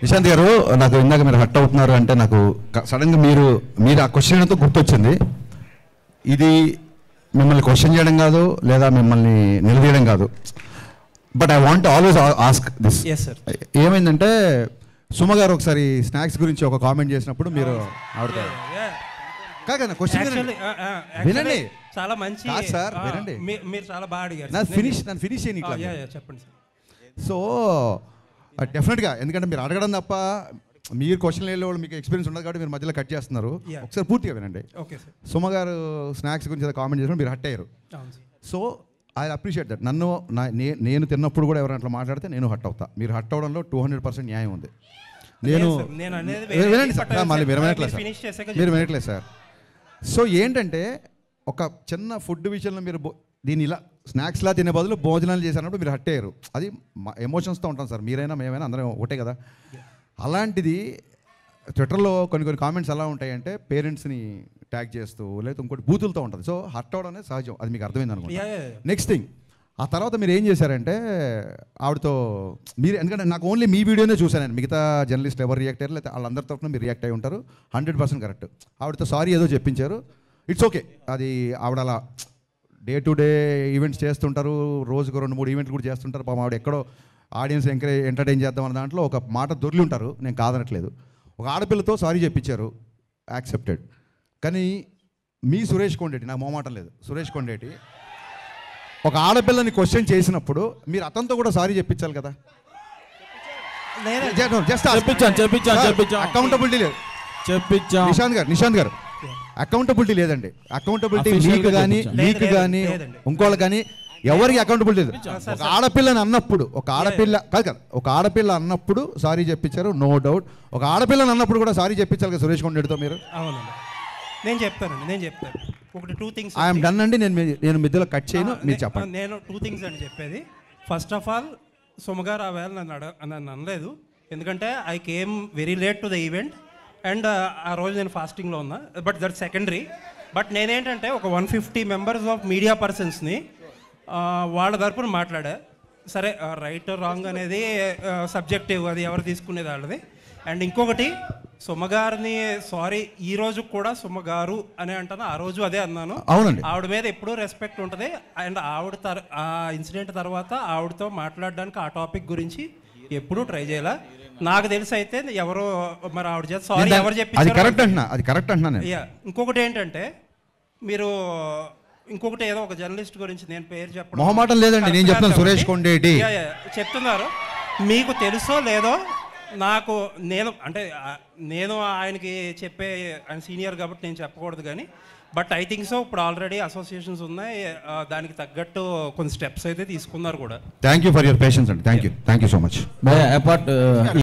నిశాంత్ గారు నాకు ఇందాక మీరు హట్ అవుతున్నారు అంటే నాకు సడన్గా మీరు మీరు ఆ క్వశ్చన్ అంతా గుర్తొచ్చింది ఇది మిమ్మల్ని క్వశ్చన్ చేయడం కాదు లేదా మిమ్మల్ని నిలదీయడం కాదు but I want always ask this yes sir ఏమైందంటే సుమ గారు ఒకసారి స్నాక్స్ గురించి ఒక కామెంట్ చేసినప్పుడు మీరు ఆవిడతో కాదు క్వశ్చన్ యాక్చువల్లీ వినండి. చాలా మంచి కాదు సార్, ఆ, వినండి. మీ- మీరు చాలా బాగా అడిగారు నా నేను- ఫినిష్ నన్ను ఫినిష్ ఆ, చేయని యా, యా, చెప్పండి సార్ సో డెఫినెట్గా ఎందుకంటే మీరు అడగడం తప్ప మీరు క్వశ్చన్ వెళ్ళే వాళ్ళు మీకు ఎక్స్పీరియన్స్ ఉండదు కాబట్టి మీరు మధ్యలో కట్ చేస్తున్నారు Yeah. ఒకసారి పూర్తిగా వినండి ఓకే సార్ సుమ గారు స్నాక్స్ గురించి కామెంట్ చేసినప్పుడు మీరు హట్ అయ్యారు అవును sir so I appreciate that నన్ను నా- నే- నేను తిన్నప్పుడు కూడా ఎవరైనా అట్లా మాట్లాడితే నేను హట్ అవుతా మీరు హట్ అవడంలో టూ హండ్రెడ్ పర్సెంట్ న్యాయం ఉంది నేను లేదు సార్, నేను అనేది ఏ, వేరే వినండి సార్ but మళ్ళీ మీరు మీరు వినట్లేదు సార్ finish చేశాక మీరు వినట్లేదు సార్ సో ఏంటంటే ఒక చిన్న ఫుడ్ విషయంలో మీరు బో- దీన్ని ఇలా స్నాక్స్లా తినే బదులు భోజనాలు చేసినప్పుడు మీరు హట్ అయ్యారు అది ఎమోషన్స్తో ఉంటాం సార్ మీరైనా మేమైనా అందరం ఒకటే కదా అలాంటిది ట్విట్టర్లో కొన్ని కొన్ని కామెంట్స్ ఎలా ఉంటాయంటే పేరెంట్స్ని ట్యాగ్ చేస్తూ లేదా ఇంకోటి బూతులతో ఉంటుంది సో హట్ అవడం అనేది సహజం అది మీకు అర్థమైంది అనుకుంటా yeah, yeah, yeah. Next thing ఆ తర్వాత మీరు ఏం చేశారంటే ఆవిడతో మీరు ఎందుకంటే నాకు ఓన్లీ మీ వీడియోనే చూశాను నేను మిగతా జర్నలిస్ట్ ఎవరు రియాక్ట్ అయ్యారు లేకపోతే వాళ్ళందరి తరఫున మీరు రియాక్ట్ అయి ఉంటారు హండ్రెడ్ పర్సెంట్ కరెక్ట్ ఆవిడతో సారీ ఏదో చెప్పించారు ఇట్స్ ఓకే అది ఆవిడ అలా డే టు డే ఈవెంట్స్ చేస్తుంటారు రోజుకు రెండు మూడు ఈవెంట్లు కూడా చేస్తుంటారు పాపం ఆవిడ ఎక్కడో ఆడియన్స్ ఎంకరేజ్ ఎంటర్టైన్ చేద్దాం అన్న దాంట్లో ఒక మాట దొరికి ఉంటారు నేను కాదనట్లేదు ఒక ఆడపిల్లతో సారీ చెప్పించారు యాక్సెప్టెడ్ కానీ మీ సురేష్ కొండేటి నాకు మొహమాటం లేదు సురేష్ కొండేటి ఒక ఆడపిల్లని క్వశ్చన్ చేసినప్పుడు మీరు అతనితో కూడా సారీ చెప్పించాలి కదా లేదండి. జస్ట్ చెప్పించాం, చెప్పించాం, చెప్పించాం. అకౌంటబిలిటీ లేదు చెప్పించాం నిశాంత్ గారు నిశాంత్ గారు అకౌంటబిలిటీ లేదండి అకౌంటబిలిటీ Official మీకు గా కానీ చెప్పించాం. మీకు లేదు, కానీ లేదండి. ఇంకోళ్ళు కానీ ఎవరికి అకౌంటబిలిటీ లేదు సార్, ఒక ఆడపిల్లని అన్నప్పుడు ఒక ఆడపిల్ల కాదు కదా ఒక ఆడపిల్ల అన్నప్పుడు సారీ చెప్పించారు నో డౌట్ ఒక ఆడపిల్లని అన్నప్పుడు కూడా సారీ చెప్పించాలి కదా సురేష్ కొండేటితో మీరు అవునండి నేను చెప్తానండి నేను చెప్తాను ఒకటి టూ థింగ్స్ ఐఎమ్ డన్ అండి నేను మీ- నేను మధ్యలో కట్ చేయను మీరు చెప్పండి నేను టూ థింగ్స్ అండి చెప్పేది ఫస్ట్ ఆఫ్ ఆల్ సుమగారు ఆ వేళ నన్ను అడ నన్ను అనలేదు ఎందుకంటే I came very late to the event and ఆ రోజు నేను ఫాస్టింగ్లో ఉన్నా బట్ దట్ సెకండరీ బట్ నేనేంటంటే ఒక one fifty members of media పర్సన్స్ని వాళ్ళ తరపున మాట్లాడా సరే రైట్ రాంగ్ అనేది సబ్జెక్టివ్ అది ఎవరు తీసుకునేది వాళ్ళది అండ్ ఇంకొకటి సుమగారిని సారీ ఈ రోజు కూడా సుమగారు అని అంటాను ఆ రోజు అదే అన్నాను అవునండి ఆవిడ మీద ఎప్పుడూ రెస్పెక్ట్ ఉంటుంది అండ్ ఆవిడ తర్ ఆ ఇన్సిడెంట్ తర్వాత ఆవిడతో మాట్లాడడానికి ఆ టాపిక్ గురించి ఎప్పుడూ ట్రై చేయాల నాకు తెలిసి అయితే ఎవరో మరి ఆవిడ చేత సారీ నేను ఎవరు దా- అది చెప్పించారో కరెక్ట్ అంటున్నా అది కరెక్ట్ అంటున్నా నేను యా ఇంకొకటి ఏంటంటే మీరు ఇంకొకటి ఏదో ఒక జర్నలిస్ట్ గురించి నేను పేరు చెప్పడం మొహమాటం లేదండి, నేను కరెక్ట్ చెప్తాను, కాదు సురేష్ కాబట్టి- కొండేటి. యా, యా, చెప్తున్నారు మీకు తెలుసో లేదో నాకు నేను అంటే ఆ, నేను ఆయనకి చెప్పే ఆయన సీనియర్ కాబట్టి నేను చెప్పకూడదు కానీ బట్ ఐ థింక్ సో ఇప్పుడు ఆల్రెడీ అసోసియేషన్స్ ఉన్నాయి ఆ, దానికి తగ్గట్టు కొన్ని స్టెప్స్ అయితే తీసుకున్నారు కూడా thank you for your patience అండి thank you thank you so much apart